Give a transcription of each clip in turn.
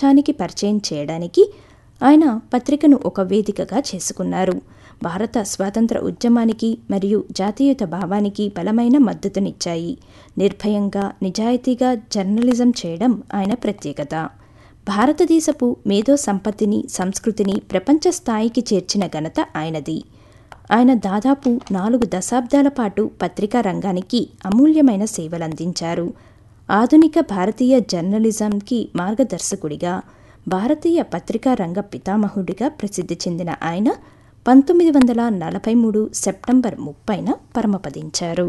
ప్రపంచానికి పరిచయం చేయడానికి ఆయన పత్రికను ఒక వేదికగా చేసుకున్నారు భారత స్వాతంత్ర ఉద్యమానికి మరియు జాతీయత భావానికి బలమైన మద్దతునిచ్చాయి నిర్భయంగా నిజాయితీగా జర్నలిజం చేయడం ఆయన ప్రత్యేకత భారతదేశపు మేధో సంపత్తిని సంస్కృతిని ప్రపంచ స్థాయికి చేర్చిన ఘనత ఆయనది ఆయన దాదాపు నాలుగు దశాబ్దాల పాటు పత్రికా రంగానికి అమూల్యమైన సేవలందించారు ఆధునిక భారతీయ జర్నలిజంకి మార్గదర్శకుడిగా భారతీయ పత్రికా రంగ పితామహుడిగా ప్రసిద్ధి చెందిన ఆయన పంతొమ్మిది వందల నలభై మూడు సెప్టెంబర్ ముప్పైన పరమపదించారు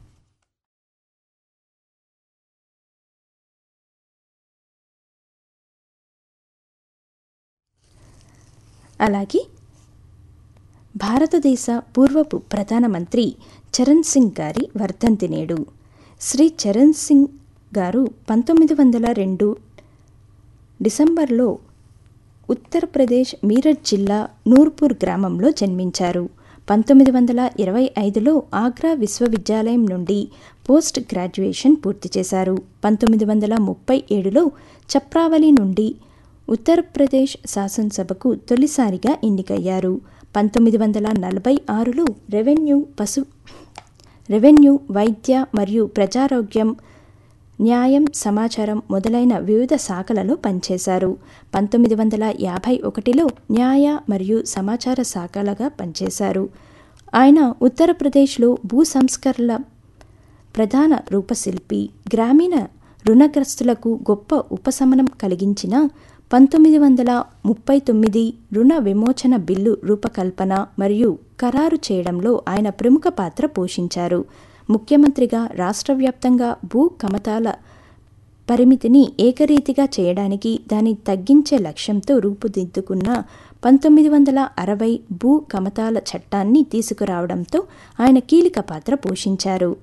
అలాగే భారతదేశ పూర్వపు ప్రధానమంత్రి చరణ్ సింగ్ గారి వర్ధంతి నేడు శ్రీ చరణ్ సింగ్ గారు పంతొమ్మిది వందల రెండు డిసెంబర్లో ఉత్తరప్రదేశ్ మీరట్ జిల్లా నూర్పూర్ గ్రామంలో జన్మించారు పంతొమ్మిది వందల ఇరవై ఐదులో ఆగ్రా విశ్వవిద్యాలయం నుండి పోస్ట్ గ్రాడ్యుయేషన్ పూర్తి చేశారు పంతొమ్మిది వందల ముప్పై ఏడులో చప్రావలి నుండి ఉత్తరప్రదేశ్ శాసనసభకు తొలిసారిగా ఎన్నికయ్యారు పంతొమ్మిది వందల నలభై ఆరులో రెవెన్యూ పశు రెవెన్యూ వైద్య మరియు ప్రజారోగ్యం న్యాయం సమాచారం మొదలైన వివిధ శాఖలలో పనిచేశారు పంతొమ్మిది వందల యాభై ఒకటిలో న్యాయ మరియు సమాచార శాఖలుగా పనిచేశారు ఆయన ఉత్తరప్రదేశ్లో భూ సంస్కరణల ప్రధాన రూపశిల్పి గ్రామీణ రుణగ్రస్తులకు గొప్ప ఉపశమనం కలిగించిన పంతొమ్మిది వందల ముప్పై తొమ్మిది రుణ విమోచన బిల్లు రూపకల్పన మరియు ఖరారు చేయడంలో ఆయన ప్రముఖ పాత్ర పోషించారు ముఖ్యమంత్రిగా రాష్ట్ర వ్యాప్తంగా భూ కమతాల పరిమితిని ఏకరీతిగా చేయడానికి దాన్ని తగ్గించే లక్ష్యంతో రూపుదిద్దుకున్న పంతొమ్మిది వందల అరవై భూ కమతాల చట్టాన్ని తీసుకురావడంతో ఆయన కీలక పాత్ర పోషించారు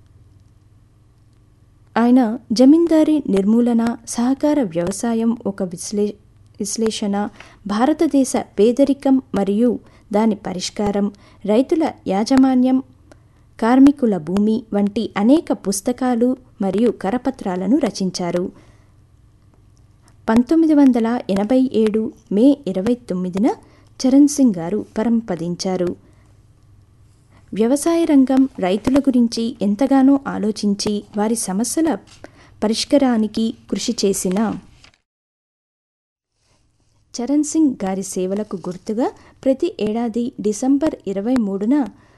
ఆయన జమీందారీ నిర్మూలన సహకార వ్యవసాయం ఒక విశ్లే విశ్లేషణ భారతదేశ పేదరికం మరియు దాని పరిష్కారం రైతుల యాజమాన్యం కార్మికుల భూమి వంటి అనేక పుస్తకాలు మరియు కరపత్రాలను రచించారు పంతొమ్మిది వందల ఎనభై ఏడు మే ఇరవై తొమ్మిదిన చరణ్ సింగ్ గారు పరంపదించారు వ్యవసాయ రంగం రైతుల గురించి ఎంతగానో ఆలోచించి వారి సమస్యల పరిష్కారానికి కృషి చేసిన చరణ్ సింగ్ గారి సేవలకు గుర్తుగా ప్రతి ఏడాది డిసెంబర్ ఇరవై మూడున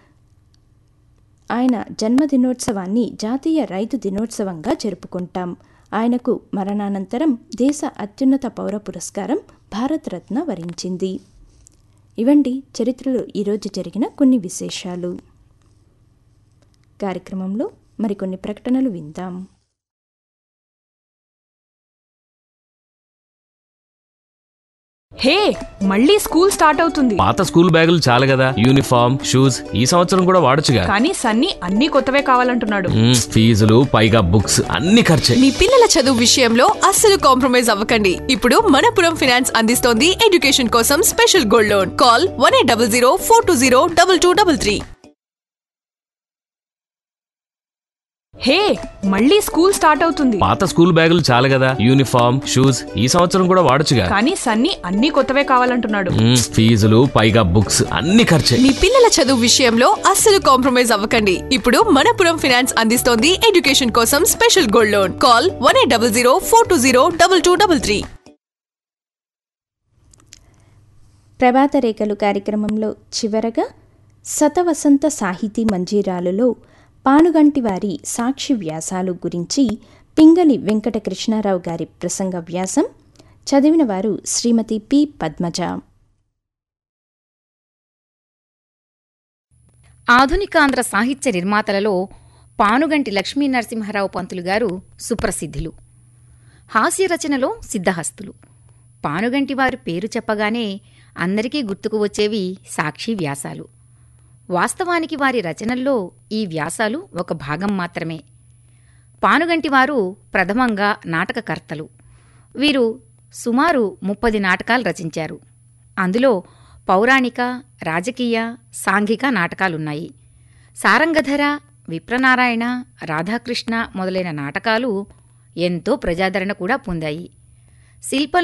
ఆయన జన్మదినోత్సవాన్ని జాతీయ రైతు దినోత్సవంగా జరుపుకుంటాం ఆయనకు మరణానంతరం దేశ అత్యున్నత పౌర పురస్కారం భారతరత్న వరించింది ఇవండి చరిత్రలో ఈరోజు జరిగిన కొన్ని విశేషాలు కార్యక్రమంలో మరికొన్ని ప్రకటనలు విందాం హే మళ్ళీ స్కూల్ స్టార్ట్ అవుతుంది పాత స్కూల్ బ్యాగులు చాలు కదా యూనిఫామ్ షూస్ ఈ సంవత్సరం కూడా వాడొచ్చుగా కానీ సన్నీ అన్ని కొత్తవే కావాలంటున్నాడు మ్మ్, ఫీజులు పైగా బుక్స్ అన్ని ఖర్చే మీ పిల్లల చదువు విషయంలో అస్సలు కాంప్రమైజ్ అవ్వకండి ఇప్పుడు మనపురం ఫినాన్స్ అందిస్తోంది ఎడ్యుకేషన్ కోసం special gold loan call one eight double zero four two zero double two double three hey మళ్ళీ స్కూల్ స్టార్ట్ అవుతుంది పాత స్కూల్ బ్యాగులు చాలు కదా యూనిఫామ్ షూస్ ఈ సంవత్సరం కూడా వాడొచ్చుగా కానీ సన్నీ అన్ని కొత్తవే కావాలంటున్నాడు మ్మ్, ఫీజులు పైగా బుక్స్ అన్ని ఖర్చే మీ పిల్లల చదువు విషయంలో అస్సలు కాంప్రమైజ్ అవ్వకండి ఇప్పుడు మనపురం ఫినాన్స్ అందిస్తోంది ఎడ్యుకేషన్ కోసం special gold loan call one eight double zero four two zero double two double three ప్రభాత రేఖలు కార్యక్రమంలో చివరగా శతవసంత సాహితీ మంజీరాలలో పానుగంటి వారి సాక్షి వ్యాసాలు గురించి పింగళి వెంకట కృష్ణారావు గారి ప్రసంగ వ్యాసం చదివిన వారు శ్రీమతి పి పద్మజ ఆధునికాంధ్ర సాహిత్య నిర్మాతలలో పానుగంటి లక్ష్మీ నరసింహారావు పంతులు గారు సుప్రసిద్ధులు హాస్య రచనలో సిద్ధహస్తులు పానుగంటి వారి పేరు చెప్పగానే అందరికీ గుర్తుకు వచ్చేవి సాక్షి వ్యాసాలు వాస్తవానికి వారి రచనల్లో ఈ వ్యాసాలు ఒక భాగం మాత్రమే పానుగంటి వారు ప్రథమంగా నాటకకర్తలు వీరు సుమారు ముప్పది నాటకాలు రచించారు అందులో పౌరాణిక రాజకీయ సాంఘిక నాటకాలున్నాయి సారంగధర విప్రనారాయణ రాధాకృష్ణ మొదలైన నాటకాలు ఎంతో ప్రజాదరణ కూడా పొందాయి శిల్పం